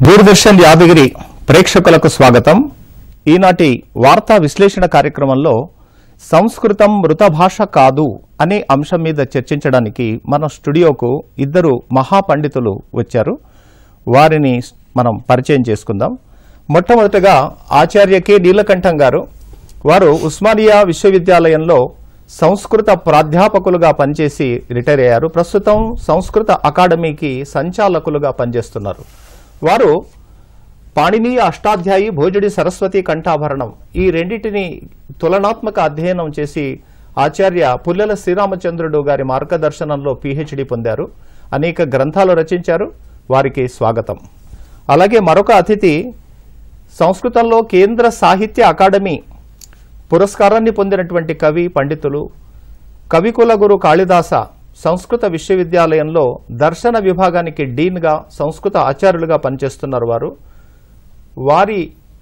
దూరదర్శన్ యాదగిరి ప్రేక్షకులకు స్వాగతం ఈనాటి వార్తా విశ్లేషణ కార్యక్రమంలో సంస్కృతం మృత భాష కాదు అనే అంశం మీద చర్చించడానికి మన స్టూడియోకు ఇద్దరు మహాపండితులు వచ్చారు వారిని మనం పరిచయం చేసుకుందాం మొట్టమొదటగా ఆచార్య కె నీలకంఠం గారు వారు ఉస్మానియా విశ్వవిద్యాలయంలో సంస్కృత ప్రాధ్యాపకులుగా పనిచేసి రిటైర్ అయ్యారు ప్రస్తుతం సంస్కృత అకాడమీకి సంచాలకులుగా పనిచేస్తున్నారు వారు పాణినీయ అష్టాధ్యాయి భోజుడి సరస్వతి కంఠాభరణం ఈ రెండింటిని తులనాత్మక అధ్యయనం చేసి ఆచార్య పుల్లెల శ్రీరామచంద్రుడు గారి మార్గదర్శనంలో పిహెచ్డి పొందారు అనేక గ్రంథాలు రచించారు వారికి స్వాగతం అలాగే మరొక అతిథి సంస్కృతంలో కేంద్ర సాహిత్య అకాడమీ పురస్కారాన్ని పొందినటువంటి కవి పండితులు కవికుల గురు కాళిదాస సంస్కృత విశ్వవిద్యాలయంలో దర్శన విభాగానికి డీన్గా సంస్కృత ఆచార్యులుగా పనిచేస్తున్నారు వారు వారి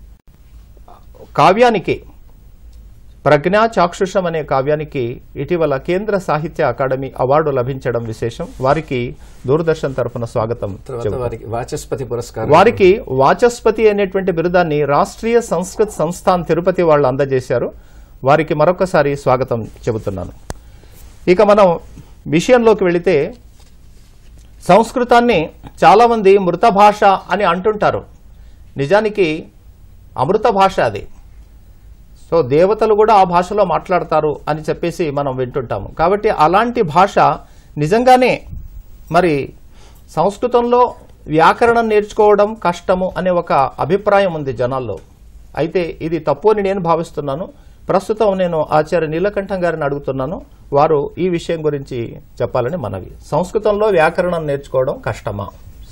కావ్యానికి ప్రజ్ఞా చాక్షుషం అనే కావ్యానికి ఇటీవల కేంద్ర సాహిత్య అకాడమీ అవార్డు లభించడం విశేషం వారికి దూరదర్శన్ తరఫున స్వాగతం తర్వాత వారికి వాచస్పతి పురస్కారం వారికి వాచస్పతి అనేటువంటి బిరుదాన్ని రాష్ట్రీయ సంస్కృత్ సంస్థాన్ తిరుపతి వాళ్ళు అందజేశారు వారికి మరొకసారి స్వాగతం చెబుతున్నాను ఇక మనం విషయంలోకి వెళితే సంస్కృతాన్ని చాలామంది మృత భాష అని అంటుంటారు నిజానికి అమృత భాష అది సో దేవతలు కూడా ఆ భాషలో మాట్లాడతారు అని చెప్పేసి మనం వింటుంటాము కాబట్టి అలాంటి భాష నిజంగానే మరి సంస్కృతంలో వ్యాకరణం నేర్చుకోవడం కష్టము అనే ఒక అభిప్రాయం ఉంది జనాల్లో అయితే ఇది తప్పు అని నేను భావిస్తున్నాను ప్రస్తుతం నేను ఆచార్య నీలకంఠం గారిని అడుగుతున్నాను వారు ఈ విషయం గురించి చెప్పాలని మనవి సంస్కృతంలో వ్యాకరణం నేర్చుకోవడం కష్టమా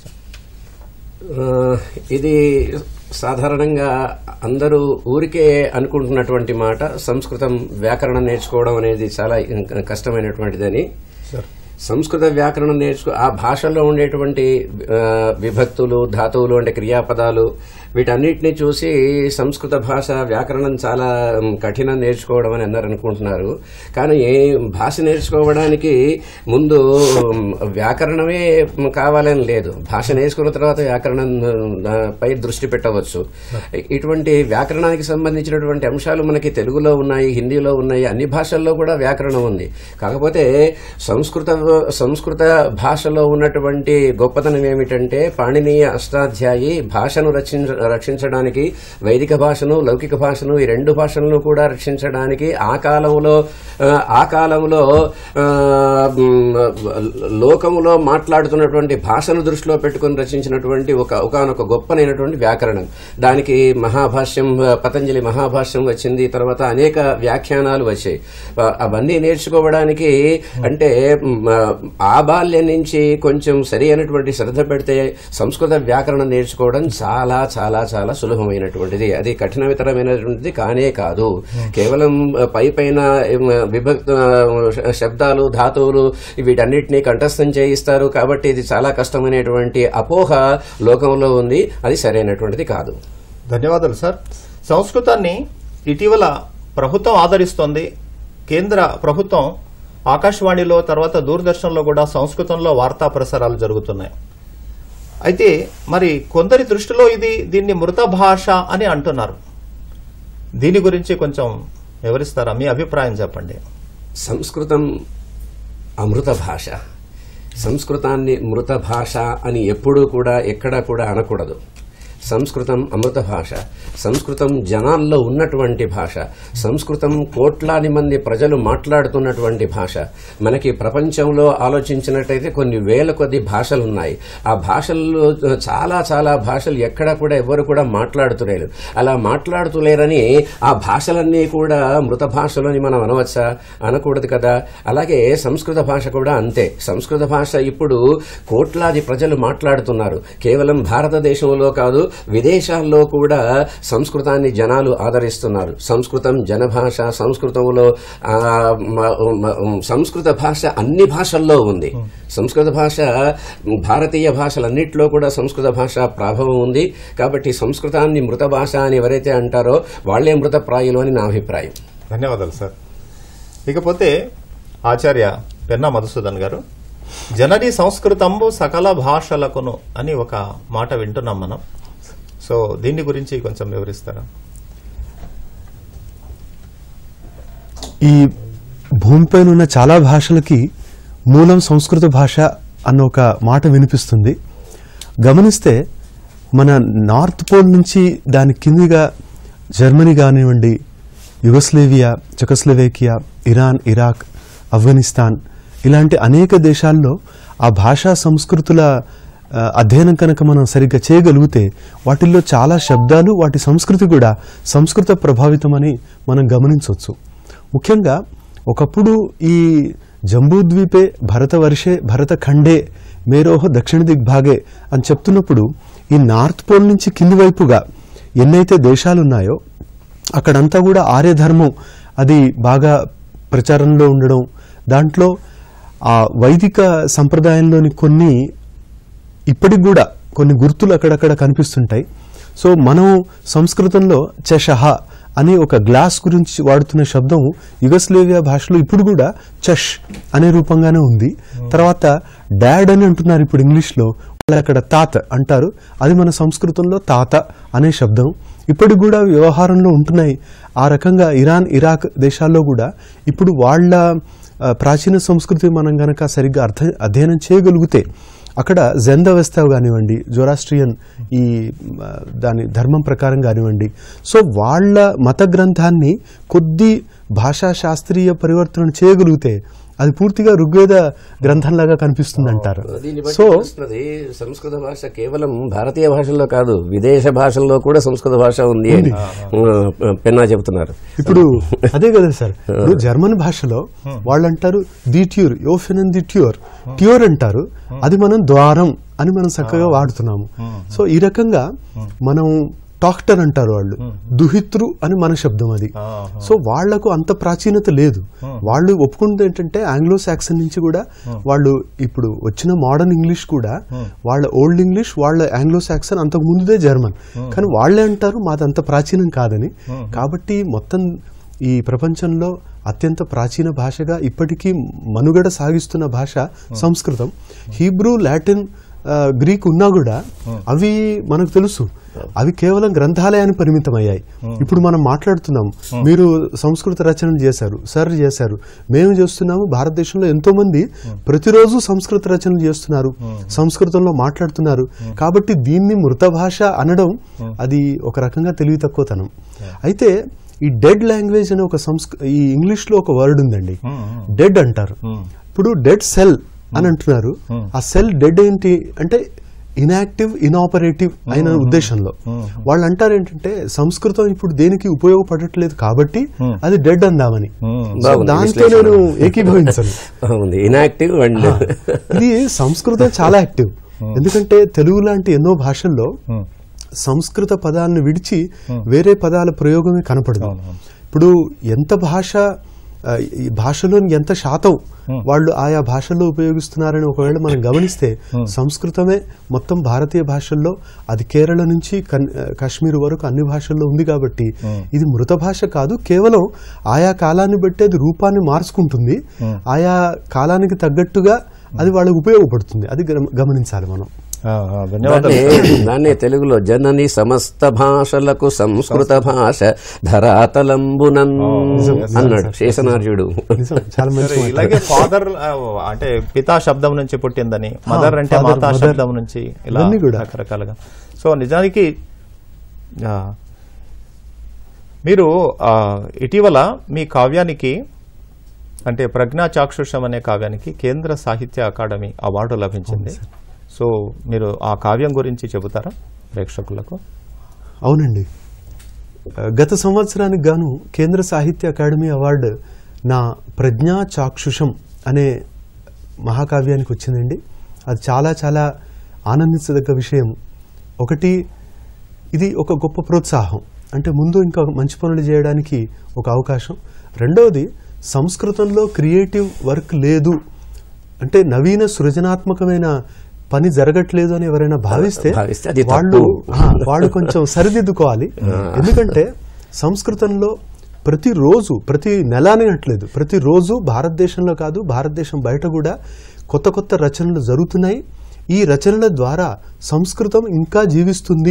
ఆ, ఇది సాధారణంగా అందరూ ఊరికే అనుకుంటున్నటువంటి మాట సంస్కృతం వ్యాకరణం నేర్చుకోవడం అనేది చాలా కష్టమైనటువంటిదని సంస్కృత వ్యాకరణం నేర్చుకో ఆ భాషలో ఉండేటువంటి ఆ, విభక్తులు ధాతువులు అంటే క్రియాపదాలు వీటన్నిటిని చూసి సంస్కృత భాష వ్యాకరణం చాలా ఉమ్, కఠినం నేర్చుకోవడం అని అందరు అనుకుంటున్నారు కానీ భాష నేర్చుకోవడానికి ముందు ఉమ్, వ్యాకరణమే కావాలని లేదు భాష నేర్చుకున్న తర్వాత వ్యాకరణం ఉమ్, పై దృష్టి పెట్టవచ్చు ఇటువంటి వ్యాకరణానికి సంబంధించినటువంటి అంశాలు మనకి తెలుగులో ఉన్నాయి హిందీలో ఉన్నాయి అన్ని భాషల్లో కూడా వ్యాకరణం ఉంది కాకపోతే సంస్కృత సంస్కృత భాషలో ఉన్నటువంటి గొప్పతనం ఏమిటంటే పాణినీయ అష్టాధ్యాయి భాషను రక్షించ రక్షించడానికి వైదిక భాషను లౌకిక భాషను ఈ రెండు భాషలను కూడా రక్షించడానికి ఆ కాలంలో ఆ, ఆ కాలంలో ఆ, మ్, లోకములో మాట్లాడుతున్నటువంటి భాషను దృష్టిలో పెట్టుకుని రచించినటువంటి ఒక ఒకనొక గొప్పనైనటువంటి వ్యాకరణం దానికి మహాభాష్యం పతంజలి మహాభాష్యం వచ్చింది తర్వాత అనేక వ్యాఖ్యానాలు వచ్చాయి ఆ, అవన్నీ నేర్చుకోవడానికి అంటే మ్, ఆ బాల్యం నుంచి కొంచెం సరి అయినటువంటి శ్రద్ధ పెడితే సంస్కృత వ్యాకరణం నేర్చుకోవడం చాలా చాలా చాలా సులభమైనటువంటిది అది కఠినతరమైనటువంటిది కానే కాదు కేవలం పై పైన ఏం, విభక్త శబ్దాలు ధాతువులు వీటన్నిటినీ కంఠస్థం చేయిస్తారు కాబట్టి ఇది చాలా కష్టమైనటువంటి అపోహ లోకంలో ఉంది అది సరైనటువంటిది కాదు ధన్యవాదాలు సార్ సంస్కృతాన్ని ఇటీవల ప్రభుత్వం ఆదరిస్తోంది కేంద్ర ప్రభుత్వం ఆకాశవాణిలో తర్వాత దూరదర్శన్లో కూడా సంస్కృతంలో వార్తా ప్రసారాలు జరుగుతున్నాయి అయితే మరి కొందరి దృష్టిలో ఇది దీన్ని మృత భాష అని అంటున్నారు దీని గురించి కొంచెం వివరిస్తారా మీ అభిప్రాయం చెప్పండి సంస్కృతం అమృత భాష సంస్కృతాన్ని మృత భాష అని ఎప్పుడూ కూడా ఎక్కడా కూడా అనకూడదు సంస్కృతం అమృత భాష సంస్కృతం జనాల్లో ఉన్నటువంటి భాష సంస్కృతం కోట్లాది మంది ప్రజలు మాట్లాడుతున్నటువంటి భాష మనకి ప్రపంచంలో ఆలోచించినట్టయితే కొన్ని వేల కొద్ది భాషలు ఉన్నాయి ఆ భాషల్లో చాలా చాలా భాషలు ఎక్కడ కూడా ఎవరు కూడా మాట్లాడుతులేరు అలా మాట్లాడుతులేరని ఆ భాషలన్నీ కూడా మృత భాషలని మనం అనవచ్చా అనకూడదు కదా అలాగే సంస్కృత భాష కూడా అంతే సంస్కృత భాష ఇప్పుడు కోట్లాది ప్రజలు మాట్లాడుతున్నారు కేవలం భారతదేశంలో కాదు విదేశాల్లో కూడా సంస్కృతాన్ని జనాలు ఆదరిస్తున్నారు సంస్కృతం జనభాష సంస్కృతంలో ఆ, మ- మ- సంస్కృత భాష అన్ని భాషల్లో ఉంది సంస్కృత భాష భారతీయ భాషలన్నింటిలో కూడా సంస్కృత భాష ప్రభావం ఉంది కాబట్టి సంస్కృతాన్ని మృత భాష అని ఎవరైతే అంటారో వాళ్లే మృతప్రాయులు అని నా అభిప్రాయం ధన్యవాదాలు సార్ ఇకపోతే ఆచార్య పెన్నా మధుసూదన్ గారు జనని సంస్కృతంబు సకల భాషలకును అని ఒక మాట వింటున్నాం మనం సో దీని గురించి కొంచెం వివరిస్తారా ఈ భూమిపైన ఉన్న చాలా భాషలకి మూలం సంస్కృత భాష అన్న ఒక మాట వినిపిస్తుంది గమనిస్తే మన నార్త్ పోల్ నుంచి దాని కిందిగా జర్మనీ కానివ్వండి Yugoslavia Czechoslovakia Iran Iraq Afghanistan ఇలాంటి అనేక దేశాల్లో ఆ భాషా సంస్కృతుల ఆ, అధ్యయనం కనుక మనం సరిగ్గా చేయగలిగితే వాటిల్లో చాలా శబ్దాలు వాటి సంస్కృతి కూడా సంస్కృత ప్రభావితమని మనం గమనించవచ్చు ముఖ్యంగా ఒకప్పుడు ఈ జంబూద్వీపే భరతవర్షే భరతఖండే మేరోహ దక్షిణ దిగ్భాగే అని చెప్తున్నప్పుడు ఈ నార్త్ పోల్ నుంచి కింది వైపుగా ఎన్నైతే దేశాలు ఉన్నాయో అక్కడంతా కూడా ఆర్యధర్మం అది బాగా ప్రచారంలో ఉండడం దాంట్లో ఆ వైదిక సంప్రదాయంలోని కొన్ని ఇప్పటికి కూడా కొన్ని గుర్తులు అక్కడక్కడ కనిపిస్తుంటాయి సో మనం సంస్కృతంలో చషహ అనే ఒక గ్లాస్ గురించి వాడుతున్న శబ్దం యుగస్లేవియా భాషలో ఇప్పుడు కూడా చష్ అనే రూపంగానే ఉంది తర్వాత డాడ్ అని అంటున్నారు ఇప్పుడు ఇంగ్లీష్లో వాళ్ళు అక్కడ తాత అంటారు అది మన సంస్కృతంలో తాత అనే శబ్దం ఇప్పటికి కూడా వ్యవహారంలో ఉంటున్నాయి ఆ రకంగా ఇరాన్ ఇరాక్ దేశాల్లో కూడా ఇప్పుడు వాళ్ళ ఆ, ప్రాచీన సంస్కృతి మనం గనక సరిగ్గా అర్థ అధ్యయనం చేయగలిగితే అక్కడ జెంద వ్యవస్థ కానివ్వండి జొరాస్ట్రియన్ ఈ ఆ, దాని ధర్మం ప్రకారం కానివ్వండి సో వాళ్ళ మత గ్రంథాన్ని కొద్ది భాషా శాస్త్రీయ పరివర్తన చేయగలిగితే అది పూర్తిగా ఋగ్వేద గ్రంథంలాగా కనిపిస్తుంది అంటారు దీన్ని బట్టి సో తెలుస్తున్నది సంస్కృత భాష కేవలం భారతీయ భాషల్లో కాదు విదేశ భాషల్లో కూడా సంస్కృత భాష ఉంది అని ఆ, పెన్నా చెబుతున్నారు ఇప్పుడు అదే కదా సార్ ఇప్పుడు జర్మన్ భాషలో వాళ్ళు అంటారు ది ట్యూర్ యోఫెనన్ ది ట్యూర్ ట్యూర్ అంటారు అది మనం ద్వారం అని మనం చక్కగా వాడుతున్నాము సో ఈ రకంగా మనం టాక్టర్ అంటారు వాళ్ళు దుహిత్రు అని మన శబ్దం అది సో వాళ్లకు అంత ప్రాచీనత లేదు వాళ్ళు ఒప్పుకున్నది ఏంటంటే ఆంగ్లో సాక్సన్ నుంచి కూడా వాళ్ళు ఇప్పుడు వచ్చిన మోడర్న్ ఇంగ్లీష్ కూడా వాళ్ళ ఓల్డ్ ఇంగ్లీష్ వాళ్ళ ఆంగ్లో సాక్సన్ అంతకు ముందుదే జర్మన్ కానీ వాళ్ళే అంటారు మాది అంత ప్రాచీనం కాదని కాబట్టి మొత్తం ఈ ప్రపంచంలో అత్యంత ప్రాచీన భాషగా ఇప్పటికీ మనుగడ సాగిస్తున్న భాష సంస్కృతం హీబ్రూ లాటిన్ ఆ, గ్రీక్ ఉన్నా కూడా అవి మనకు తెలుసు అవి కేవలం గ్రంథాలయానికి పరిమితమయ్యాయి ఇప్పుడు మనం మాట్లాడుతున్నాం మీరు సంస్కృత రచనలు చేశారు సార్ చేశారు మేము చేస్తున్నాము భారతదేశంలో ఎంతో మంది ప్రతిరోజు సంస్కృత రచనలు చేస్తున్నారు సంస్కృతంలో మాట్లాడుతున్నారు కాబట్టి దీన్ని మృత భాష అనడం అది ఒక రకంగా తెలివి తక్కువతనం అయితే ఈ డెడ్ లాంగ్వేజ్ అనే ఒక సంస్కృ ఈ ఇంగ్లీష్ లో ఒక వర్డ్ ఉందండి డెడ్ అంటారు ఇప్పుడు డెడ్ సెల్ అని అంటున్నారు ఆ సెల్ డెడ్ ఏంటి అంటే ఇనాక్టివ్ ఇనాపరేటివ్ అయిన ఉద్దేశంలో వాళ్ళు అంటారు ఏంటంటే సంస్కృతం ఇప్పుడు దేనికి ఉపయోగపడట్లేదు కాబట్టి అది డెడ్ అందామని సో బాగుంది దాంతో నేను ఏకీభవించను బాగుంది ఇనాక్టివ్ అండ్ ఇది సంస్కృతం చాలా యాక్టివ్ ఎందుకంటే తెలుగు లాంటి ఎన్నో భాషల్లో సంస్కృత పదాలను విడిచి వేరే పదాల ప్రయోగమే కనపడదు ఇప్పుడు ఎంత భాష ఆ, ఈ భాషలోని ఎంత శాతం వాళ్ళు ఆయా భాషల్లో ఉపయోగిస్తున్నారని ఒకవేళ మనం గమనిస్తే సంస్కృతమే మొత్తం భారతీయ భాషల్లో అది కేరళ నుంచి కన్- ఆ, కాశ్మీర్ వరకు అన్ని భాషల్లో ఉంది కాబట్టి ఇది మృత భాష కాదు కేవలం ఆయా కాలాన్ని బట్టి అది రూపాన్ని మార్చుకుంటుంది ఆయా కాలానికి తగ్గట్టుగా అది వాళ్ళకి ఉపయోగపడుతుంది అది గమ- గమనించాలి మనం ఆ, ఆ, ధన్యవాదాలు దాన్నే దాన్నే తెలుగులో జనని సమస్త భాషలకు సంస్కృత భాష ధరాతలంబునన్ అన్నాడు శేషనార్యుడు నిజం చాలా మంచి సరే, మాట. ఇలాగే ఫాదర్ అంటే పితా శబ్దం నుంచి పుట్టిందని మదర్ అంటే father, మాతా mother. శబ్దం నుంచి ఇలా ఇవన్నీ కూడా. రకరకాలుగా సో నిజానికి ఆ, మీరు ఆ, ఇటీవల మీ కావ్యానికి అంటే ప్రజ్ఞా చాక్షుషం అనే కావ్యానికి కేంద్ర సాహిత్య అకాడమీ అవార్డు లభించింది సో మీరు ఆ కావ్యం గురించి చెబుతారా ప్రేక్షకులకు అవునండి ఆ, గత సంవత్సరానికి గాను కేంద్ర సాహిత్య అకాడమీ అవార్డు నా ప్రజ్ఞా చాక్షుషం అనే మహాకావ్యానికి వచ్చిందండి అది చాలా చాలా ఆనందించదగ్గ విషయం ఒకటి ఇది ఒక గొప్ప ప్రోత్సాహం అంటే ముందు ఇంకా మంచి పనులు చేయడానికి ఒక అవకాశం రెండవది సంస్కృతంలో క్రియేటివ్ వర్క్ లేదు అంటే నవీన సృజనాత్మకమైన పని జరగట్లేదు అని ఎవరైనా భావిస్తే భావిస్తే అది వాళ్ళు తప్పు. ఆ, వాళ్ళు కొంచెం సరిదిద్దుకోవాలి ఎందుకంటే సంస్కృతంలో ప్రతిరోజు ప్రతి నెల అని అనట్లేదు ప్రతిరోజు భారతదేశంలో కాదు భారతదేశం బయట కూడా కొత్త కొత్త రచనలు జరుగుతున్నాయి ఈ రచనల ద్వారా సంస్కృతం ఇంకా జీవిస్తుంది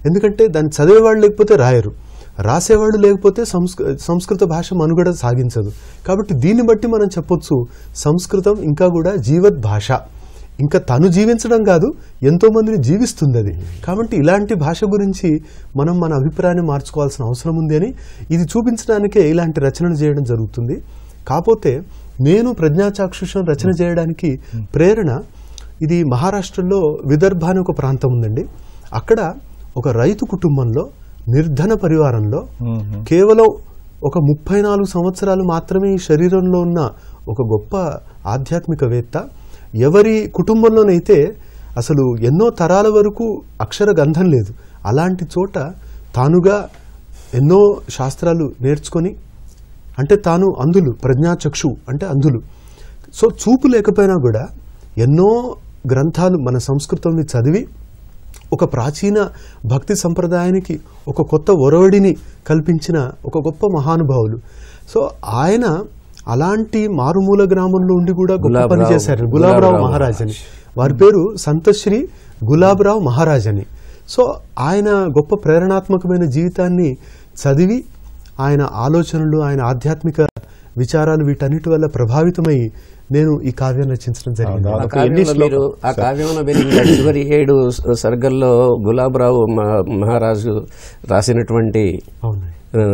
ఎందుకంటే దాన్ని చదివేవాళ్ళు లేకపోతే రాయరు రాసేవాళ్ళు లేకపోతే సంస్కృ సంస్కృత భాష మనుగడ సాగించదు కాబట్టి దీన్ని బట్టి మనం చెప్పొచ్చు సంస్కృతం ఇంకా కూడా జీవత్ భాష ఇంకా తను జీవించడం కాదు ఎంతో మందిని జీవిస్తుంది అది కాబట్టి ఇలాంటి భాష గురించి మనం మన అభిప్రాయాన్ని మార్చుకోవాల్సిన అవసరం ఉంది అని ఇది చూపించడానికే ఇలాంటి రచనలు చేయడం జరుగుతుంది కాకపోతే నేను ప్రజ్ఞాచాక్షుషం రచన చేయడానికి ప్రేరణ ఇది మహారాష్ట్రలో విదర్భ అని ఒక ప్రాంతం ఉందండి అక్కడ ఒక రైతు కుటుంబంలో నిర్ధన పరివారంలో కేవలం ఒక ముప్పై నాలుగు సంవత్సరాలు మాత్రమే ఈ శరీరంలో ఉన్న ఒక గొప్ప ఆధ్యాత్మికవేత్త ఎవరి కుటుంబంలోనైతే అసలు ఎన్నో తరాల వరకు అక్షర గంధం లేదు అలాంటి చోట తానుగా ఎన్నో శాస్త్రాలు నేర్చుకొని అంటే తాను అందులు ప్రజ్ఞాచక్షు అంటే అందులు సో చూపు లేకపోయినా కూడా ఎన్నో గ్రంథాలు మన సంస్కృతంని చదివి ఒక ప్రాచీన భక్తి సంప్రదాయానికి ఒక కొత్త ఒరవడిని కల్పించిన ఒక గొప్ప మహానుభావులు సో ఆయన అలాంటి మారుమూల గ్రామంలో ఉండి కూడా గొప్ప పని గులాబరావు- చేశారు గులాబరావు గులాబరావు మహారాజ్ అని వారి పేరు సంతశ్రీ గులాబరావు మహారాజ్ అని సో ఆయన గొప్ప ప్రేరణాత్మకమైన జీవితాన్ని చదివి ఆయన ఆలోచనలు ఆయన ఆధ్యాత్మిక విచారాలు వీటన్నిటి వల్ల ప్రభావితమై నేను ఈ కావ్యం రచించడం జరిగింది అవునా? ఆ ఒక ఎన్ని కావ్యంలో మీరు ఆ కావ్యంలో మీరు ఇంకా చివరి ఏడు స- సర్గల్లో గులాబరావు మ- మహారాజు రాసినటువంటి అవునండి ఆ,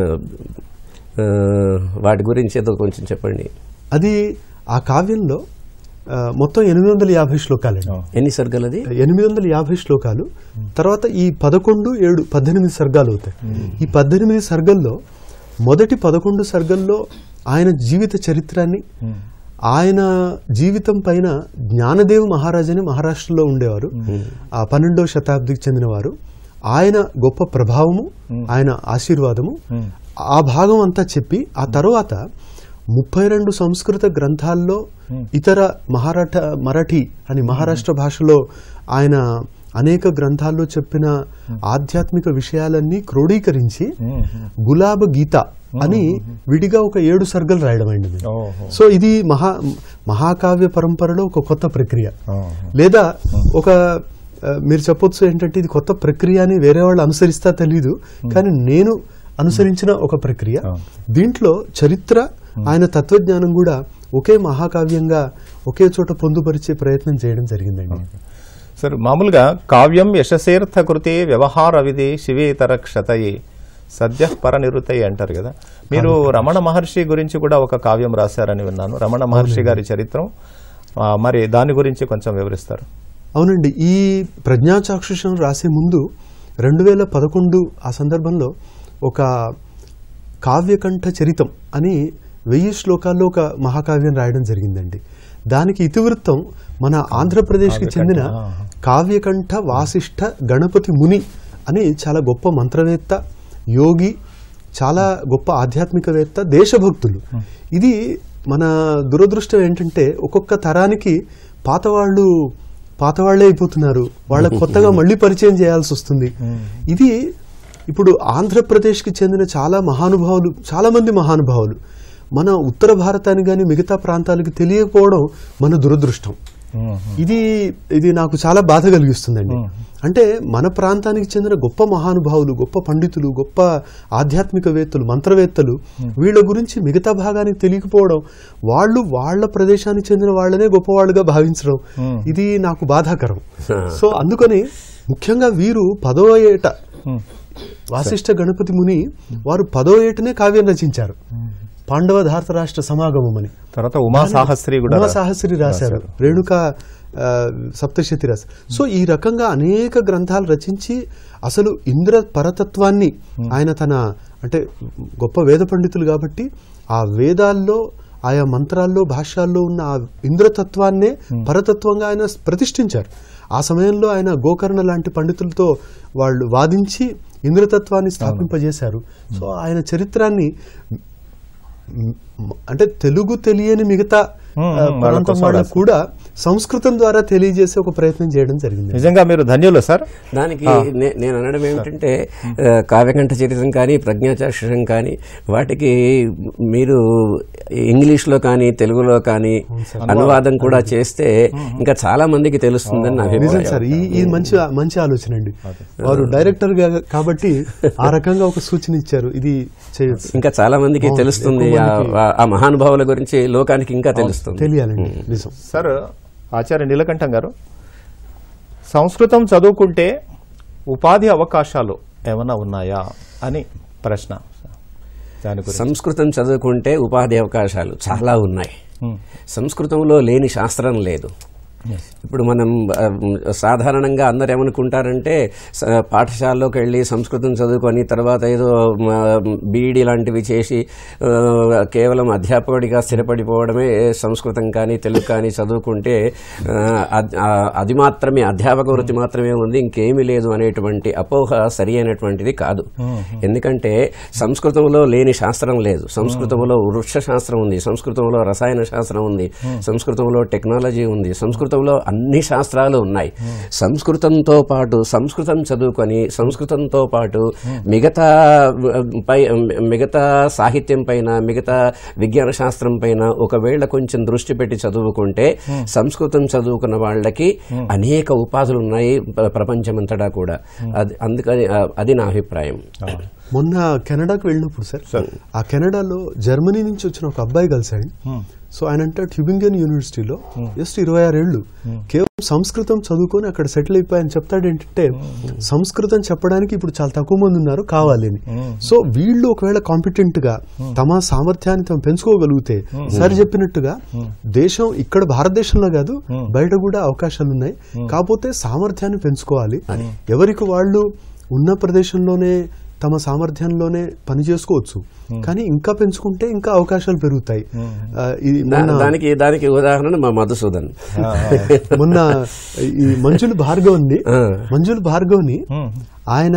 ఆ, వాటి గురించి ఏదో కొంచెం చెప్పండి అది ఆ కావ్యంలో ఆ, మొత్తం ఎనిమిది వందల యాభై శ్లోకాలండి ఎన్ని సర్గలు అది ఎనిమిది వందల యాభై శ్లోకాలు తర్వాత ఈ పదకొండు ఏడు పద్దెనిమిది సర్గాలు అవుతాయి ఈ పద్దెనిమిది సర్గల్లో మొదటి పదకొండు సర్గల్లో ఆయన జీవిత చరిత్రాన్ని ఆయన జీవితం పైన జ్ఞానదేవ్ మహారాజ్ అని మహారాష్ట్రలో ఉండేవారు ఆ పన్నెండవ శతాబ్దికి చెందినవారు ఆయన గొప్ప ప్రభావము ఆయన ఆశీర్వాదము ఆ భాగం అంతా చెప్పి ఆ తర్వాత ముప్పై రెండు సంస్కృత గ్రంథాల్లో ఇతర మహారాఠ మరాఠీ అని మహారాష్ట్ర భాషలో ఆయన అనేక గ్రంథాల్లో చెప్పిన ఆధ్యాత్మిక విషయాలన్నీ క్రోడీకరించి గులాబ గీత అని విడిగా ఒక ఏడు సర్గలు రాయడం అయింది ఓహో. సో ఇది మహా మహాకావ్య పరంపరలో ఒక కొత్త ప్రక్రియ ఓహో. లేదా ఒక ఆ, మీరు చెప్పొచ్చు ఏంటంటే ఇది కొత్త ప్రక్రియ అని వేరే వాళ్ళు అనుసరిస్తా తెలీదు కానీ నేను అనుసరించిన ఒక ప్రక్రియ దీంట్లో చరిత్ర ఆయన తత్వజ్ఞానం కూడా ఒకే మహాకావ్యంగా ఒకే చోట పొందుపరిచే ప్రయత్నం చేయడం జరిగిందండి సార్ మామూలుగా కావ్యం యశసేర్థ కృతే వ్యవహార విధి శివేతర క్షతయే సద్య పరనిరుతయి అంటారు కదా మీరు రమణ మహర్షి గురించి కూడా ఒక కావ్యం రాశారని విన్నాను రమణ మహర్షి గారి చరిత్రం ఆ, మరి దాని గురించి కొంచెం వివరిస్తారు అవునండి ఈ ప్రజ్ఞాచాక్షుషం రాసే ముందు రెండు వేల పదకొండు ఆ సందర్భంలో ఒక కావ్యకంఠ చరితం అని వెయ్యి శ్లోకాల్లో ఒక మహాకావ్యం రాయడం జరిగిందండి దానికి ఇతివృత్తం మన ఆంధ్రప్రదేశ్కి చెందిన కావ్యకంఠ వాసిష్ఠ గణపతి ముని అని చాలా గొప్ప మంత్రవేత్త యోగి చాలా గొప్ప ఆధ్యాత్మికవేత్త దేశభక్తులు ఇది మన దురదృష్టం ఏంటంటే ఒక్కొక్క తరానికి పాతవాళ్ళు పాతవాళ్లే అయిపోతున్నారు వాళ్ళకు కొత్తగా మళ్ళీ పరిచయం చేయాల్సి వస్తుంది ఇది ఇప్పుడు ఆంధ్రప్రదేశ్కి చెందిన చాలా మహానుభావులు చాలా మంది మహానుభావులు మన ఉత్తర భారతానికి కానీ మిగతా ప్రాంతాలకి తెలియకపోవడం మన దురదృష్టం ఇది ఇది నాకు చాలా బాధ కలిగిస్తుందండి అంటే మన ప్రాంతానికి చెందిన గొప్ప మహానుభావులు గొప్ప పండితులు గొప్ప ఆధ్యాత్మికవేత్తలు మంత్రవేత్తలు వీళ్ళ గురించి మిగతా భాగానికి తెలియకపోవడం వాళ్ళు వాళ్ళ ప్రదేశానికి చెందిన వాళ్ళనే గొప్పవాళ్ళుగా భావించడం ఇది నాకు బాధాకరం సో అందుకని ముఖ్యంగా వీరు పదవ ఏట వాసిష్ఠ గణపతి ముని వారు పదో ఏటనే కావ్యం రచించారు పాండవ ధారతరాష్ట్ర సమాగమం అని తర్వాత ఉమా సాహస్రి కూడా ఉమా సాహస్రి రాశారు రేణుక ఆ, సప్తశతి రాశారు సో ఈ రకంగా అనేక గ్రంథాలు రచించి అసలు ఇంద్ర పరతత్వాన్ని ఆయన తన అంటే గొప్ప వేద పండితులు కాబట్టి ఆ వేదాల్లో ఆయా మంత్రాల్లో భాష్యాల్లో ఉన్న ఆ ఇంద్రతత్వాన్నే పరతత్వంగా ఆయన ప్రతిష్ఠించారు ఆ సమయంలో ఆయన గోకర్ణ లాంటి పండితులతో వాళ్ళు వాదించి ఇంద్రతత్వాన్ని స్థాపింపజేశారు సో ఆయన చరిత్రాన్ని మ్, అంటే తెలుగు తెలియని మిగతా మ్మ్, ఆ, మ్మ్, వాళ్ళ ప్రాంతం కోసం వాళ్ళకు రాశారు. కూడా సంస్కృతం ద్వారా తెలియజేసే ఒక ప్రయత్నం చేయడం జరిగింది నిజంగా మీరు ధన్యులు సార్ దానికి నే- నేను అనడం ఏమిటంటే ఆ, కావ్యకంఠ చరిత్రం కానీ ప్రజ్ఞాచాక్షరం కానీ వాటికి మీరు ఇంగ్లీష్లో కానీ తెలుగులో కానీ అనువాదం కూడా చేస్తే ఇంకా చాలా మందికి తెలుస్తుందని నా నిజం అభిప్రాయం సార్ ఈ ఈ మంచి మంచి ఆలోచన అండి వారు డైరెక్టర్ గా కాబట్టి ఆ రకంగా ఒక సూచన ఇచ్చారు ఇది చేయొచ్చు ఇంకా చాలా మందికి తెలుస్తుంది ఆ- ఆ- ఆ మహానుభావుల గురించి లోకానికి ఇంకా తెలుస్తుంది తెలియాలండి నిజం సార్ ఆచార్య నీలకంఠం గారు సంస్కృతం చదువుకుంటే ఉపాధి అవకాశాలు ఏమైనా ఉన్నాయా అని ప్రశ్న దాని గురించి సంస్కృతం చదువుకుంటే ఉపాధి అవకాశాలు చాలా ఉన్నాయి మ్మ్. సంస్కృతంలో లేని శాస్త్రం లేదు ఇప్పుడు మనం ఆ, సాధారణంగా అందరు ఏమనుకుంటారంటే స- పాఠశాలలోకి వెళ్ళి సంస్కృతం చదువుకొని తర్వాత ఏదో బీఈడి లాంటివి చేసి ఆ, కేవలం అధ్యాపకుడిగా స్థిరపడిపోవడమే సంస్కృతం కానీ తెలుగు కానీ చదువుకుంటే ఆ, అద్- ఆ, అది మాత్రమే అధ్యాపక వృత్తి మాత్రమే ఉంది ఇంకేమీ లేదు అనేటువంటి అపోహ సరి అయినటువంటిది కాదు ఎందుకంటే సంస్కృతంలో లేని శాస్త్రం లేదు సంస్కృతంలో వృక్ష శాస్త్రం ఉంది సంస్కృతంలో రసాయన శాస్త్రం ఉంది సంస్కృతంలో టెక్నాలజీ ఉంది సంస్కృతంలో అన్ని శాస్త్రాలు ఉన్నాయి సంస్కృతంతో పాటు సంస్కృతం చదువుకొని సంస్కృతంతో పాటు మిగతా ఆ, పై మిగతా సాహిత్యం పైన మిగతా విజ్ఞాన శాస్త్రం పైన ఒకవేళ కొంచెం దృష్టి పెట్టి చదువుకుంటే సంస్కృతం చదువుకున్న వాళ్ళకి అనేక ఉపాధులు ఉన్నాయి ప్ర- ప్రపంచమంతటా కూడా అది అందుకని ఆ, అది నా అభిప్రాయం మొన్న కెనడాకు వెళ్ళినప్పుడు సార్ ఆ కెనడాలో జర్మనీ నుంచి వచ్చిన ఒక అబ్బాయి కలిసాడు సో ఆయన అంటే ట్యూబింగన్ యూనివర్సిటీలో జస్ట్ ఇరవై ఆరేళ్లు కేవలం సంస్కృతం చదువుకొని అక్కడ సెటిల్ అయిపోయాయని చెప్తాడు ఏంటంటే సంస్కృతం చెప్పడానికి ఇప్పుడు చాలా తక్కువ మంది ఉన్నారు కావాలి అని సో వీళ్ళు ఒకవేళ కాంపిటెంట్ గా తమ సామర్థ్యాన్ని తమ పెంచుకోగలిగితే సార్ చెప్పినట్టుగా దేశం ఇక్కడ భారతదేశంలో కాదు బయట కూడా అవకాశాలు ఉన్నాయి కాకపోతే సామర్థ్యాన్ని పెంచుకోవాలి ఎవరికి వాళ్ళు ఉన్న ప్రదేశంలోనే తమ సామర్థ్యంలోనే పని చేసుకోవచ్చు కానీ ఇంకా పెంచుకుంటే ఇంకా అవకాశాలు పెరుగుతాయి ఆ, ఇది దా- మొన్న- దానికి దానికి ఉదాహరణ మా మధుసూదన్ మొన్న ఈ మంజులు భార్గవ్ని ఆ. మంజులు భార్గవ్ని ఆయన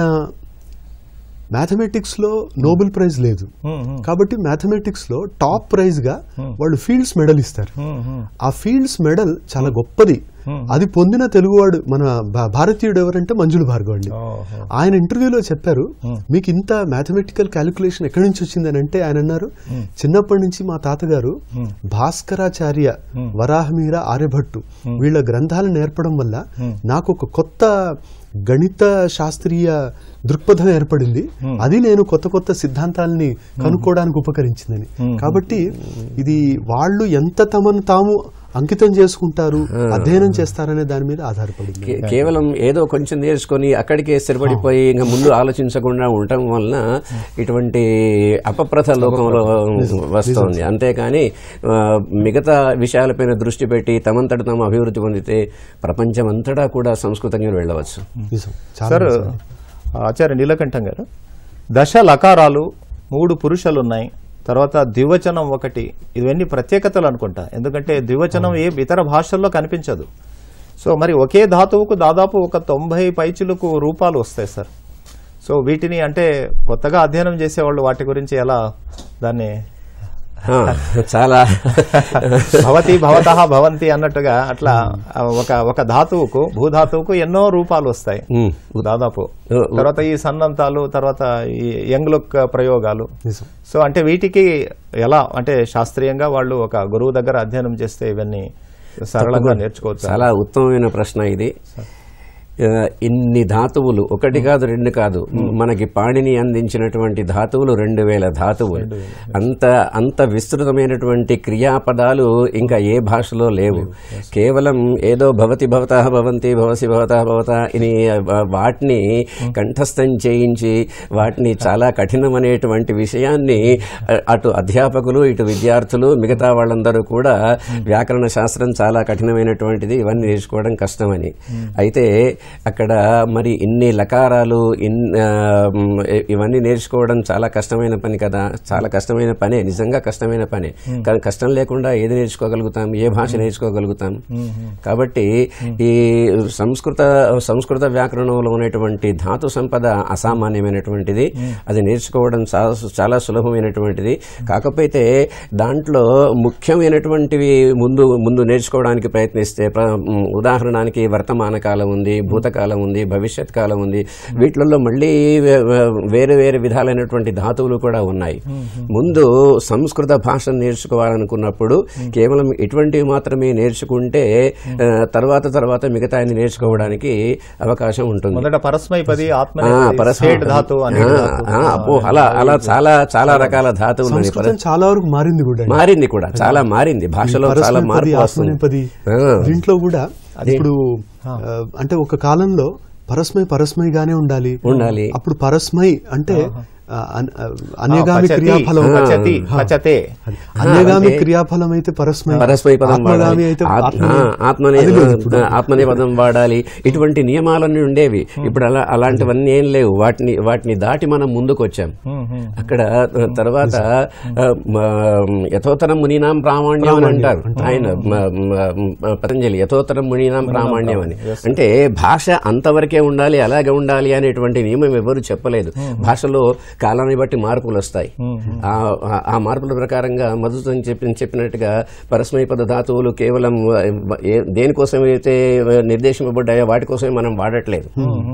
మ్యాథమెటిక్స్ లో నోబెల్ ప్రైజ్ లేదు కాబట్టి మ్యాథమెటిక్స్ లో టాప్ ప్రైజ్ గా వాళ్ళు ఫీల్డ్స్ మెడల్ ఇస్తారు ఆ ఫీల్డ్స్ మెడల్ చాలా గొప్పది అది పొందిన తెలుగువాడు మన భా- భారతీయుడు ఎవరంటే మంజులు భార్గవ్ అండి ఆయన ఇంటర్వ్యూలో చెప్పారు మీకు ఇంత మ్యాథమెటికల్ క్యాలిక్యులేషన్ ఎక్కడి నుంచి వచ్చిందని అంటే ఆయన అన్నారు చిన్నప్పటి నుంచి మా తాతగారు భాస్కరాచార్య వరాహమీర ఆర్యభట్టు వీళ్ళ గ్రంథాలు నేర్పడం వల్ల నాకు ఒక కొత్త గణిత శాస్త్రీయ దృక్పథం ఏర్పడింది అది నేను కొత్త కొత్త సిద్ధాంతాలని కనుక్కోవడానికి ఉపకరించిందని కాబట్టి ఇది వాళ్ళు ఎంత తమను తాము అంకితం చేసుకుంటారు అధ్యయనం చేస్తారనే దాని మీద ఆధారపడింది కే- కేవలం ఏదో కొంచెం నేర్చుకొని అక్కడికే స్థిరపడిపోయి ఇంకా ముందు ఆలోచించకుండా ఉండటం వలన ఇటువంటి అపప్రథ లోకంలో వస్తుంది అంతేకాని ఆ, మిగతా విషయాలపైన దృష్టి పెట్టి తమంతట తాము అభివృద్ధి పొందితే ప్రపంచం అంతటా కూడా సంస్కృతంగా వెళ్ళవచ్చు నిజం చాలా సార్ నిజం. ఆచార్య నీలకంఠం గారు దశ లకారాలు మూడు పురుషులు ఉన్నాయి తర్వాత ద్వివచనం ఒకటి ఇవన్నీ ప్రత్యేకతలు అనుకుంటా ఎందుకంటే ద్వివచనం ఏ ఇతర భాషల్లో కనిపించదు సో మరి ఒకే ధాతువుకు దాదాపు ఒక తొంభై పైచులకు రూపాలు వస్తాయి సార్ సో వీటిని అంటే కొత్తగా అధ్యయనం చేసేవాళ్ళు వాటి గురించి ఎలా దాన్ని ఆ, చాలా భవతి భవత భవంతి అన్నట్టుగా అట్లా ఆ, ఒక ఒక ధాతువుకు భూధాతువుకు ఎన్నో రూపాలు వస్తాయి ఉమ్, దాదాపు ఉ- తర్వాత ఈ సన్నంతాలు తర్వాత ఈ యంగ్లుక్ ప్రయోగాలు నిజం సో అంటే వీటికి ఎలా అంటే శాస్త్రీయంగా వాళ్ళు ఒక గురువు దగ్గర అధ్యయనం చేస్తే ఇవన్నీ సరళంగా నేర్చుకోవచ్చు చాలా ఉత్తమమైన ప్రశ్న ఇది ఆ, ఇన్ని ధాతువులు ఒకటి కాదు రెండు కాదు మనకి పాణిని అందించినటువంటి ధాతువులు రెండు వేల ధాతువులు అంత అంత విస్తృతమైనటువంటి క్రియాపదాలు ఇంకా ఏ భాషలో లేవు కేవలం ఏదో భవతి భవత భవంతి భవసి భవత భవత అని వా- వాటిని కంఠస్థం చేయించి వాటిని చాలా కఠినమనేటువంటి విషయాన్ని అ- అటు అధ్యాపకులు ఇటు విద్యార్థులు మిగతా వాళ్ళందరూ కూడా వ్యాకరణ శాస్త్రం చాలా కఠినమైనటువంటిది ఇవన్నీ నేర్చుకోవడం కష్టమని అయితే అక్కడ మరి ఇన్ని లకారాలు ఇన్ ఆ, మ్, ఇ- ఇవన్నీ నేర్చుకోవడం చాలా కష్టమైన పని కదా చాలా కష్టమైన పనే నిజంగా కష్టమైన పనే కానీ కష్టం లేకుండా ఏది నేర్చుకోగలుగుతాం ఏ భాష నేర్చుకోగలుగుతాం కాబట్టి ఈ సంస్కృత సంస్కృత వ్యాకరణంలో ఉన్నటువంటి ధాతు సంపద అసామాన్యమైనటువంటిది అది నేర్చుకోవడం చాలా చాలా సులభమైనటువంటిది కాకపోతే దాంట్లో ముఖ్యమైనటువంటివి ముందు ముందు నేర్చుకోవడానికి ప్రయత్నిస్తే ప్ర- మ్, ఉదాహరణకి వర్తమాన కాలం ఉంది భూతకాలం ఉంది భవిష్యత్ కాలం ఉంది వీటిలలో మళ్ళీ వే- వే- వేరే వేరే విధాలైనటువంటి ధాతువులు కూడా ఉన్నాయి ముందు సంస్కృత భాషను నేర్చుకోవాలనుకున్నప్పుడు కేవలం ఇటువంటివి మాత్రమే నేర్చుకుంటే ఆ, తర్వాత తర్వాత మిగతాన్ని నేర్చుకోవడానికి అవకాశం ఉంటుంది మొదట పరస్మైపది ఆ, ఆత్మ పరస్పర- స్టేట్ ధాతు అనే ఆ, ఆ, అబ్బో అలా అలా చాలా చాలా రకాల ధాతువులు ఉన్నాయి. సంస్కృతం చాలా వరకు మారింది కూడా అండి. మారింది కూడా చాలా మారింది భాషలో చాలా పరస్మైపది, మార్పు వస్తుంది ఆత్మనేపది ఆ. దీంట్లో కూడా ఇప్పుడు ఆ, అంటే ఒక కాలంలో పరస్మై పరస్మైగానే ఉండాలి ఉండాలి. అప్పుడు పరస్మై అంటే ఆ, అన్- ఆ, అన్యగామి పచతి, క్రియాఫలం పచతి, పచతే అన్యగామి అంటే క్రియాఫలం అయితే పరస్మై పరస్మై పదం ఆత్మగామి వాడాలి అయితే ఆత్- ఆత్మనే. ఆ, ఆత్మనే అది లేదు ఇప్పుడు. ఆత్మనే పదం వాడాలి ఇటువంటి నియమాలన్నీ ఉండేవి ఇప్పుడు అలా అలాంటివన్నీ ఏం లేవు వాటిని వాటిని దాటి మనం ముందుకు వచ్చాం అక్కడ ఆ, తర్వాత ఆ, మ, యథోత్తరం మునీనాం ప్రామాణ్యం అని అంటారు ఆయన మ, మ, మ, పతంజలి యథోత్తరం మునీనాం ప్రామాణ్యం అని అంటే భాష అంతవరకే ఉండాలి అలాగే ఉండాలి అనేటువంటి నియమం ఎవరు చెప్పలేదు భాషలో కాలాన్ని బట్టి మార్పులు వస్తాయి ఆ ఆ- ఆ మార్పుల ప్రకారంగా మధుసూదన్ చెప్పి చెప్పినట్టుగా పరస్మైపద ధాతువులు కేవలం ఏ- దేనికోసం అయితే నిర్దేశింపబడ్డాయో వాటి కోసమే మనం వాడట్లేదు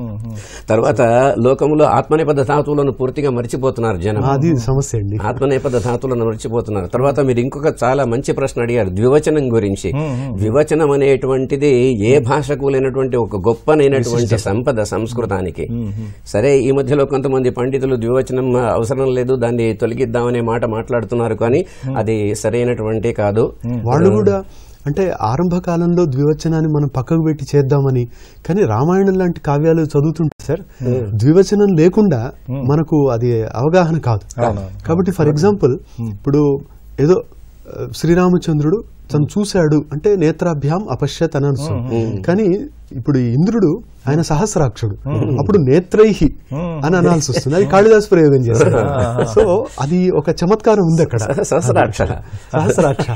తర్వాత లోకంలో ఆత్మనేపథ ధాతువులను పూర్తిగా మర్చిపోతున్నారు జనం అది సమస్య అండి ఆత్మనేపథ ధాతువులను మర్చిపోతున్నారు తర్వాత మీరు ఇంకొక చాలా మంచి ప్రశ్న అడిగారు ద్వివచనం గురించి ద్వివచనం అనేటువంటిది ఏ భాషకు లేనటువంటి ఒక గొప్పనైనటువంటి సంపద సంస్కృతానికి సరే ఈ మధ్యలో కొంతమంది పండితులు ద్వివచనం అవసరం లేదు దాన్ని తొలగిద్దామనే మాట మాట్లాడుతున్నారు కానీ అది సరైనటువంటి కాదు వాళ్ళు కూడా అంటే ఆరంభ కాలంలో ద్వివచనాన్ని మనం పక్కకు పెట్టి చేద్దామని కానీ రామాయణం లాంటి కావ్యాలు చదువుతుంటే సార్ ద్వివచనం లేకుండా మనకు అది అవగాహన కాదు కాబట్టి ఫర్ ఎగ్జాంపుల్ ఇప్పుడు ఏదో ఆ, శ్రీరామచంద్రుడు తను చూశాడు అంటే నేత్రాభ్యాం అపశ్యత్ అని అనుసం కానీ ఇప్పుడు ఈ ఇంద్రుడు ఆయన సహస్రాక్షుడు అప్పుడు నేత్రైహి అని అనాల్సి వస్తుంది అది కాళిదాస్ ప్రయోగం చేశారు సో అది ఒక చమత్కారం ఉంది అక్కడ సహస్రాక్షర సహస్రాక్ష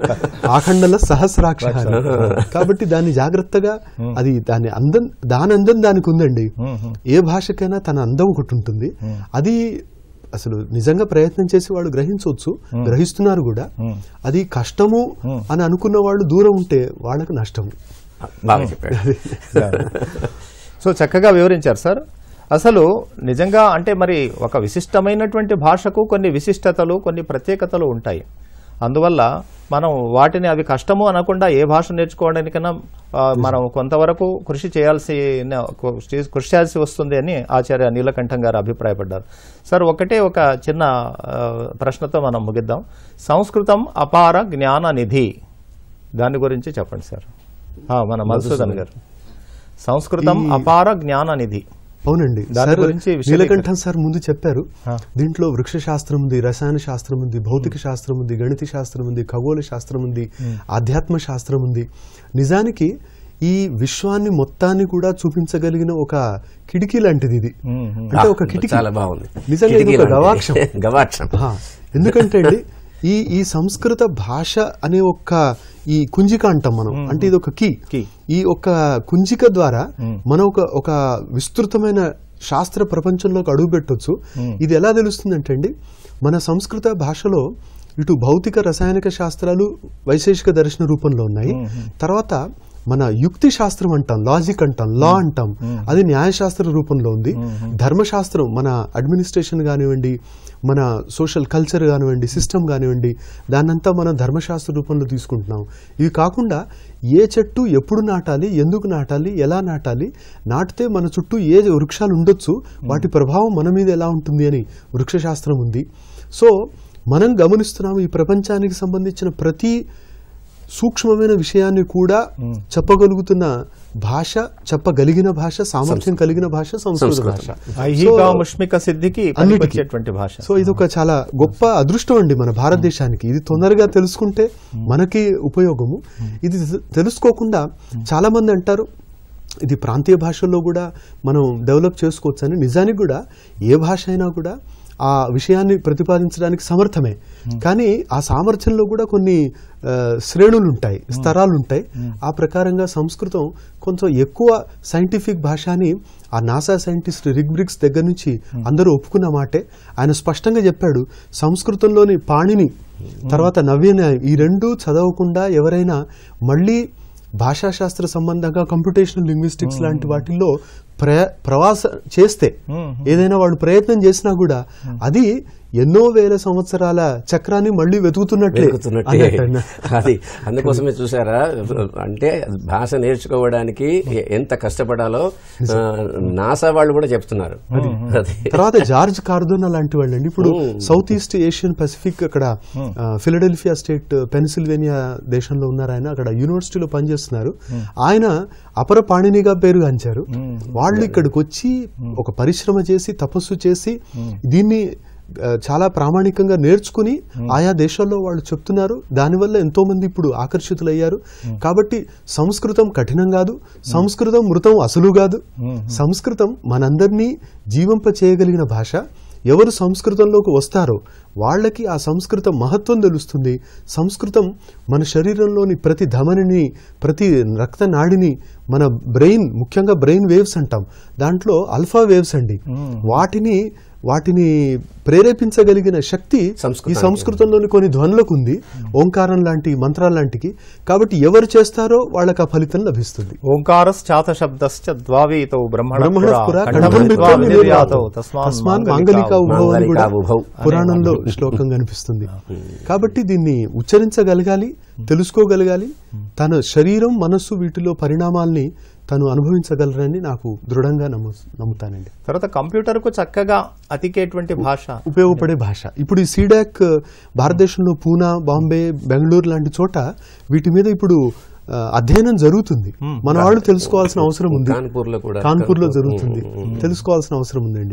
ఆఖండల సహస్రాక్ష అని. కాబట్టి దాన్ని జాగ్రత్తగా అది దాని అందం దాని అందం దానికి ఉందండి ఏ భాషకైనా తన అందం ఒకటి ఉంటుంది అది అసలు నిజంగా ప్రయత్నం చేసి వాళ్ళు గ్రహించవచ్చు గ్రహిస్తున్నారు కూడా అది కష్టము అని అనుకున్న వాళ్ళు దూరం ఉంటే వాళ్ళకు నష్టము బాగా చెప్పాడు సో చక్కగా వివరించారు సార్ అసలు నిజంగా అంటే మరి ఒక విశిష్టమైనటువంటి భాషకు కొన్ని విశిష్టతలు కొన్ని ప్రత్యేకతలు ఉంటాయి అందువల్ల మనం వాటిని అవి కష్టము అనకుండా ఏ భాష నేర్చుకోవడానికైనా ఆ, మనం కొంతవరకు కృషి చేయాల్సి కృషి కృషి చేయాల్సి వస్తుంది అని ఆచార్య నీలకంఠం గారు అభిప్రాయపడ్డారు సార్ ఒకటే ఒక చిన్న ఆ, ప్రశ్నతో మనం ముగిద్దాం సంస్కృతం అపార జ్ఞాన నిధి దాని గురించి చెప్పండి సార్ ఆ, మన మధుసూదన్ గారు సంస్కృతం అపార జ్ఞాన నిధి అవునండి దాని సార్ గురించి విశదీకరణ. నీలకంఠం సార్ ముందు చెప్పారు ఆ. దీంట్లో వృక్ష శాస్త్రం ఉంది రసాయన శాస్త్రం ఉంది భౌతిక శాస్త్రం ఉంది గణిత శాస్త్రం ఉంది ఖగోళ శాస్త్రం ఉంది ఆధ్యాత్మ శాస్త్రం ఉంది నిజానికి ఈ విశ్వాన్ని మొత్తాన్ని కూడా చూపించగలిగిన ఒక కిటికీ లాంటిది ఇది అంటే ఒక కిటికీ చాలా బాగుంది నిజంగా ఇది కిటికీ ఒక లాంటిది. గవాక్షం గవాక్షం ఆ, ఎందుకంటే అండి ఈ ఈ సంస్కృత భాష అనే ఒక ఈ కుంజిక అంటాం మనం అంటే ఇది ఒక కీ కీ. ఈ ఒక కుంజిక ద్వారా మనం ఒక ఒక విస్తృతమైన శాస్త్ర ప్రపంచంలోకి అడుగు పెట్టొచ్చు ఇది ఎలా తెలుస్తుందంటే అండి మన సంస్కృత భాషలో ఇటు భౌతిక రసాయనిక శాస్త్రాలు వైశేషిక దర్శన రూపంలో ఉన్నాయి తర్వాత మన యుక్తి శాస్త్రం అంటాం లాజిక్ అంటాం లా అంటాం అది న్యాయశాస్త్ర రూపంలో ఉంది ధర్మశాస్త్రం మన అడ్మినిస్ట్రేషన్ కానివ్వండి మన సోషల్ కల్చర్ కానివ్వండి సిస్టమ్ కానివ్వండి దాన్నంతా మనం ధర్మశాస్త్ర రూపంలో తీసుకుంటున్నాం ఇవి కాకుండా ఏ చెట్టు ఎప్పుడు నాటాలి ఎందుకు నాటాలి ఎలా నాటాలి నాటితే మన చుట్టూ ఏ వృక్షాలు ఉండొచ్చు వాటి ప్రభావం మన మీద ఎలా ఉంటుంది అని వృక్షశాస్త్రం ఉంది సో మనం గమనిస్తున్నాము ఈ ప్రపంచానికి సంబంధించిన ప్రతి సూక్ష్మమైన విషయాన్ని కూడా చెప్పగలుగుతున్న భాష చెప్పగలిగిన భాష సామర్థ్యం కలిగిన భాష సంస్కృత భాష ఐహిక ముష్మిక సిద్ధికి అన్నిటికీ. పనికొచ్చేటువంటి భాష సో ఇది ఒక చాలా గొప్ప అదృష్టం అండి మన భారతదేశానికి ఇది తొందరగా తెలుసుకుంటే మనకి ఉపయోగము ఇది తె- తెలుసుకోకుండా చాలా మంది అంటారు ఇది ప్రాంతీయ భాషల్లో కూడా మనం డెవలప్ చేసుకోవచ్చు అని నిజానికి కూడా ఏ భాష అయినా కూడా ఆ విషయాన్ని ప్రతిపాదించడానికి సమర్థమే కానీ ఆ సామర్థ్యంలో కూడా కొన్ని ఆ, శ్రేణులు ఉంటాయి స్తరాలు ఉంటాయి ఆ ప్రకారంగా సంస్కృతం కొంచెం ఎక్కువ సైంటిఫిక్ భాష అని ఆ నాసా సైంటిస్ట్ రిగ్బ్రిక్స్ దగ్గర నుంచి అందరూ ఒప్పుకున్న మాటే ఆయన స్పష్టంగా చెప్పాడు సంస్కృతంలోని పాణిని తర్వాత నవీన ఈ రెండు చదవకుండా ఎవరైనా మళ్ళీ భాషాశాస్త్ర సంబంధంగా కంప్యూటేషనల్ లింగ్విస్టిక్స్ లాంటి వాటిల్లో ప్ర ప్రవాస చేస్తే ఏదైనా వాళ్ళు ప్రయత్నం చేసినా కూడా అది ఎన్నో వేల సంవత్సరాల చక్రాన్ని మళ్ళీ వెతుకుతున్నట్లే వెతుకుతున్నట్టే అన్నట్టు అన్న. అది అందుకోసమే చూసారా అంటే భాష నేర్చుకోవడానికి ఎంత కష్టపడాలో ఆ, నాసా వాళ్ళు కూడా చెప్తున్నారు అది తర్వాత జార్జ్ కార్దోనా లాంటి వాళ్ళండి ఇప్పుడు సౌత్ ఈస్ట్ ఏషియన్ పసిఫిక్ అక్కడ ఆ, ఫిలడెల్ఫియా స్టేట్ పెన్సిల్వేనియా దేశంలో ఉన్నారు ఆయన అక్కడ యూనివర్సిటీలో పనిచేస్తున్నారు ఆయన అపర పాణినిగా పేరుగాంచారు వాళ్ళు ఇక్కడికి వచ్చి ఒక పరిశ్రమ చేసి తపస్సు చేసి దీన్ని ఆ, చాలా ప్రామాణికంగా నేర్చుకుని ఆయా దేశాల్లో వాళ్ళు చెప్తున్నారు దానివల్ల ఎంతో మంది ఇప్పుడు ఆకర్షితులయ్యారు కాబట్టి సంస్కృతం కఠినం కాదు సంస్కృతం మృతం అసలు కాదు సంస్కృతం మనందరినీ జీవింప చేయగలిగిన భాష ఎవరు సంస్కృతంలోకి వస్తారో వాళ్ళకి ఆ సంస్కృతం మహత్వం తెలుస్తుంది సంస్కృతం మన శరీరంలోని ప్రతి ధమనిని ప్రతి రక్త నాడిని మన బ్రెయిన్ ముఖ్యంగా బ్రెయిన్ వేవ్స్ అంటాం దాంట్లో అల్ఫా వేవ్స్ అండి వాటిని వాటిని ప్రేరేపించగలిగిన శక్తి ఈ సంస్కృతానికి. సంస్కృతంలోని కొన్ని ధ్వనులకు ఉంది ఓంకారం లాంటి మంత్రాల లాంటికి కాబట్టి ఎవరు చేస్తారో వాళ్ళకి ఆ ఫలితం లభిస్తుంది ఓంకారశ్చాత శబ్దశ్చ ద్వావీతౌ బ్రహ్మణ బ్రహ్మణః పురా కంఠం కంఠం భిత్వా భిత్వం వినిర్యాతౌ నిర్యాతౌ. తస్మాన్ తస్మాన్ మాంగలికా మాంగలికా ఉభవం అని కూడా మాంగలికా ఉభౌ. పురాణంలో శ్లోకం కనిపిస్తుంది కాబట్టి దీన్ని ఉచ్చరించగలగాలి తెలుసుకోగలగాలి తన శరీరం మనస్సు వీటిలో పరిణామాల్ని తను అనుభవించగలరని నాకు దృఢంగా నమ్ము నమ్ముతానండి తర్వాత కంప్యూటర్ కు చక్కగా అతికేటువంటి భాష ఉపయోగపడే భాష ఇప్పుడు ఈ సీడాక్ భారతదేశంలో పూనా బాంబే బెంగళూరు లాంటి చోట వీటి మీద ఇప్పుడు ఆ, అధ్యయనం జరుగుతుంది మన వాళ్ళు తెలుసుకోవాల్సిన అవసరం ఉంది కాన్పూర్లో కూడా కాన్పూర్ లో జరుగుతుంది తెలుసుకోవాల్సిన అవసరం ఉందండి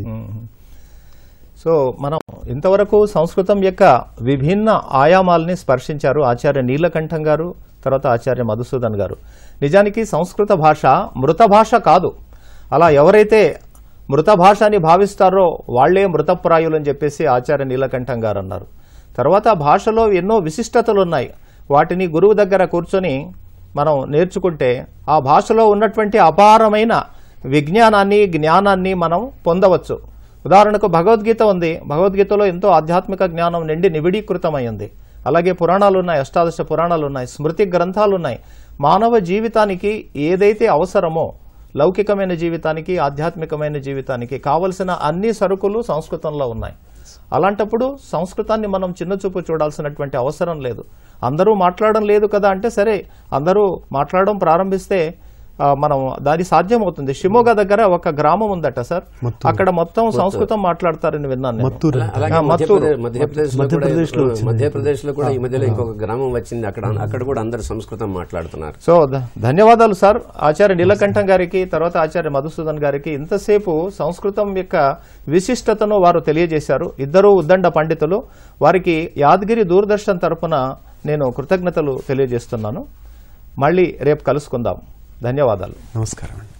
సో మనం ఇంతవరకు సంస్కృతం యొక్క విభిన్న ఆయామాలని స్పర్శించారు ఆచార్య నీలకంఠం గారు తర్వాత ఆచార్య మధుసూదన్ గారు నిజానికి సంస్కృత భాష మృత భాష కాదు అలా ఎవరైతే మృత భాష అని భావిస్తారో వాళ్లే మృతప్రాయులు అని చెప్పేసి ఆచార్య నీలకంఠం గారు అన్నారు తర్వాత భాషలో ఎన్నో విశిష్టతలు ఉన్నాయి వాటిని గురువు దగ్గర కూర్చొని మనం నేర్చుకుంటే ఆ భాషలో ఉన్నటువంటి అపారమైన విజ్ఞానాన్ని జ్ఞానాన్ని మనం పొందవచ్చు ఉదాహరణకు భగవద్గీత ఉంది భగవద్గీతలో ఎంతో ఆధ్యాత్మిక జ్ఞానం నిండి నిబిడీకృతమైంది అలాగే పురాణాలు ఉన్నాయి అష్టాదశ పురాణాలు ఉన్నాయి స్మృతి గ్రంథాలు ఉన్నాయి మానవ జీవితానికి ఏదైతే అవసరమో లౌకికమైన జీవితానికి ఆధ్యాత్మికమైన జీవితానికి కావలసిన అన్ని సరుకులు సంస్కృతంలో ఉన్నాయి అలాంటప్పుడు సంస్కృతాన్ని మనం చిన్నచూపు చూడాల్సినటువంటి అవసరం లేదు అందరూ మాట్లాడడం లేదు కదా అంటే సరే అందరూ మాట్లాడడం ప్రారంభిస్తే ఆ, మనం దాని సాధ్యమవుతుంది షిమోగా దగ్గర ఒక గ్రామం ఉందట సార్ అక్కడ మొత్తం సంస్కృతం మాట్లాడతారని విన్నాను నేను. మత్తూరు అలాగే ఆ, మత్తూరు. మధ్యప్రదేశ్ మధ్యప్రదేశ్ మధ్యప్రదేశ్లో లో వచ్చింది. మధ్యప్రదేశ్ లో కూడా ఈ మధ్యలో ఇంకొక గ్రామం వచ్చింది అక్కడ అక్కడ కూడా అందరు సంస్కృతం మాట్లాడుతున్నారు సో ధ- ధన్యవాదాలు సార్ ఆచార్య నీలకంఠం గారికి తర్వాత ఆచార్య మధుసూదన్ గారికి ఇంతసేపు సంస్కృతం యొక్క విశిష్టతను వారు తెలియజేశారు ఇద్దరు ఉద్దండ పండితులు వారికి యాదగిరి దూరదర్శన్ తరపున నేను కృతజ్ఞతలు తెలియజేస్తున్నాను మళ్ళీ రేపు కలుసుకుందాం ధన్యవాదాలు నమస్కారం అండి